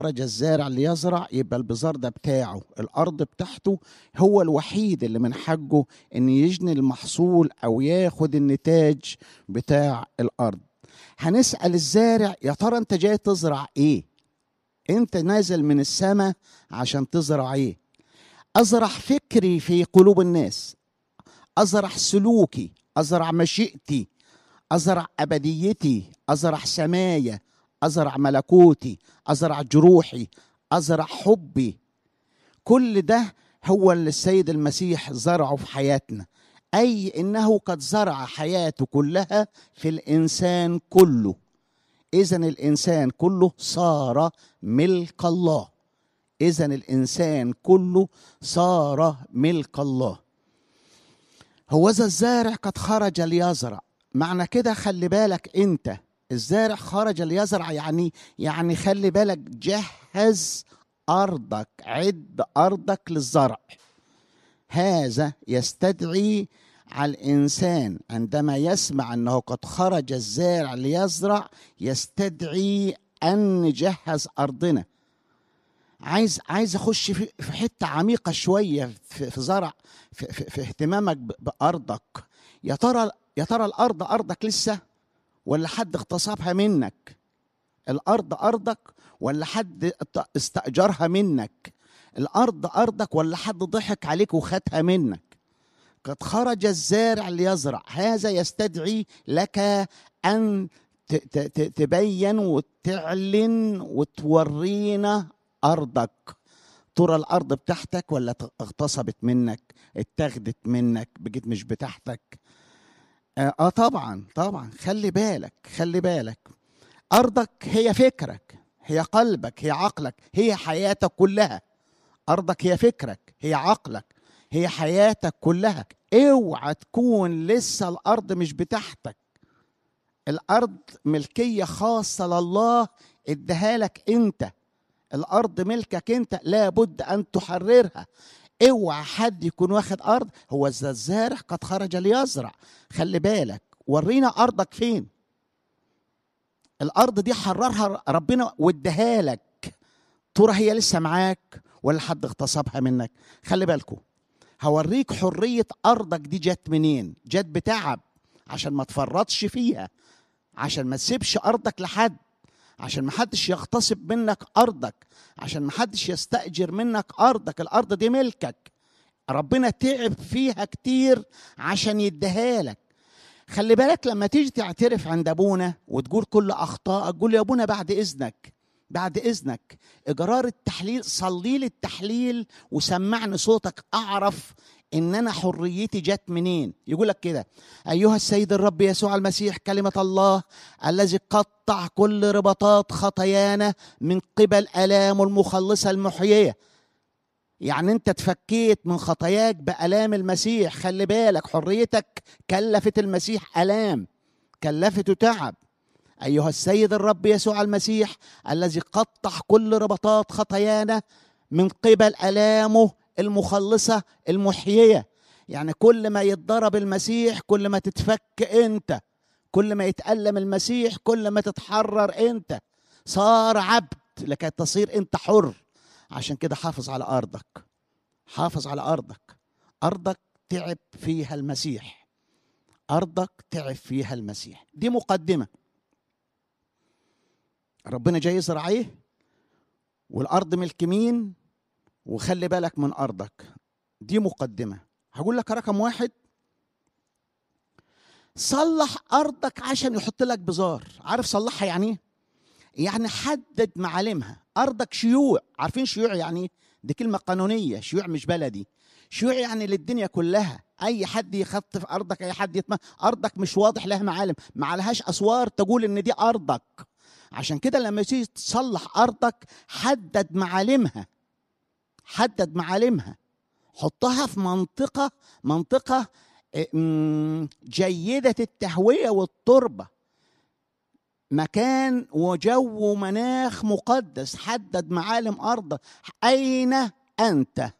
خرج الزارع ليزرع يبقى البذار ده بتاعه الارض بتاعته هو الوحيد اللي من حقه ان يجني المحصول او ياخد النتاج بتاع الارض هنسال الزارع يا ترى انت جاي تزرع ايه انت نازل من السماء عشان تزرع ايه ازرع فكري في قلوب الناس ازرع سلوكي ازرع مشيئتي ازرع ابديتي ازرع سمايا ازرع ملكوتي ازرع جروحي ازرع حبي كل ده هو اللي السيد المسيح زرعه في حياتنا اي انه قد زرع حياته كلها في الانسان كله اذا الانسان كله صار ملك الله اذا الانسان كله صار ملك الله هوذا الزارع قد خرج ليزرع معنى كده خلي بالك انت الزارع خرج ليزرع يعني يعني خلي بالك جهز ارضك عد ارضك للزرع هذا يستدعي على الانسان عندما يسمع انه قد خرج الزارع ليزرع يستدعي ان نجهز ارضنا عايز عايز اخش في في حته عميقه شويه في, في زرع في, في, في اهتمامك ب- بارضك يا ترى يا ترى الارض ارضك لسه ولا حد اغتصبها منك الارض ارضك ولا حد ات- استاجرها منك الارض ارضك ولا حد ضحك عليك وخدها منك قد خرج الزارع ليزرع هذا يستدعي لك ان ت- ت- ت- تبين وتعلن وتورينا ارضك ترى الارض بتاعتك ولا ت- اغتصبت منك اتاخدت منك بقيت مش بتاعتك اه آه طبعا طبعا خلي بالك خلي بالك ارضك هي فكرك هي قلبك هي عقلك هي حياتك كلها ارضك هي فكرك هي عقلك هي حياتك كلها اوعى تكون لسه الارض مش بتاعتك الارض ملكيه خاصه لله اداها لك انت الارض ملكك انت لابد ان تحررها اوعى حد يكون واخد ارض هو ذا الزارع قد خرج ليزرع خلي بالك ورينا ارضك فين الارض دي حررها ربنا واداها لك ترى هي لسه معاك ولا حد اغتصبها منك خلي بالكم هوريك حرية أرضك دي جت منين جت بتعب عشان ما تفرطش فيها عشان ما تسيبش أرضك لحد عشان ما حدش يغتصب منك أرضك عشان ما حدش يستأجر منك أرضك الأرض دي ملكك ربنا تعب فيها كتير عشان يديها لك خلي بالك لما تيجي تعترف عند ابونا وتقول كل اخطائك قول يا ابونا بعد اذنك بعد اذنك اجرار التحليل صلي لي التحليل وسمعني صوتك اعرف ان انا حريتي جت منين يقول لك كده ايها السيد الرب يسوع المسيح كلمه الله الذي قطع كل رباطات خطايانا من قبل الامه المخلصه المحييه يعني انت تفكيت من خطاياك بالام المسيح خلي بالك حريتك كلفت المسيح الام كلفته تعب ايها السيد الرب يسوع المسيح الذي قطع كل ربطات خطايانا من قبل الامه المخلصه المحييه يعني كل ما يتضرب المسيح كل ما تتفك انت كل ما يتألم المسيح كل ما تتحرر انت صار عبد لكي تصير انت حر عشان كده حافظ على ارضك حافظ على ارضك ارضك تعب فيها المسيح ارضك تعب فيها المسيح دي مقدمه ربنا جاي يزرع ايه والارض ملك مين وخلي بالك من ارضك دي مقدمه هقول لك رقم واحد صلح ارضك عشان يحط لك بزار عارف صلحها يعني ايه يعني حدد معالمها ارضك شيوع عارفين شيوع يعني ايه دي كلمه قانونيه شيوع مش بلدي شيوع يعني للدنيا كلها اي حد يخط في ارضك اي حد يتم ارضك مش واضح لها معالم ما عليهاش اسوار تقول ان دي ارضك عشان كده لما تيجي تصلح ارضك حدد معالمها حدد معالمها حطها في منطقه منطقه م- جيده التهويه والتربه مكان وجو ومناخ مقدس حدد معالم ارضك اين انت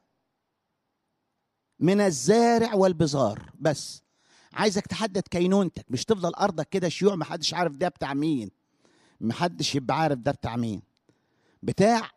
من الزارع والبزار بس عايزك تحدد كينونتك مش تفضل ارضك كده شيوع محدش عارف ده بتاع مين محدش يبقى عارف ده بتاع مين بتاع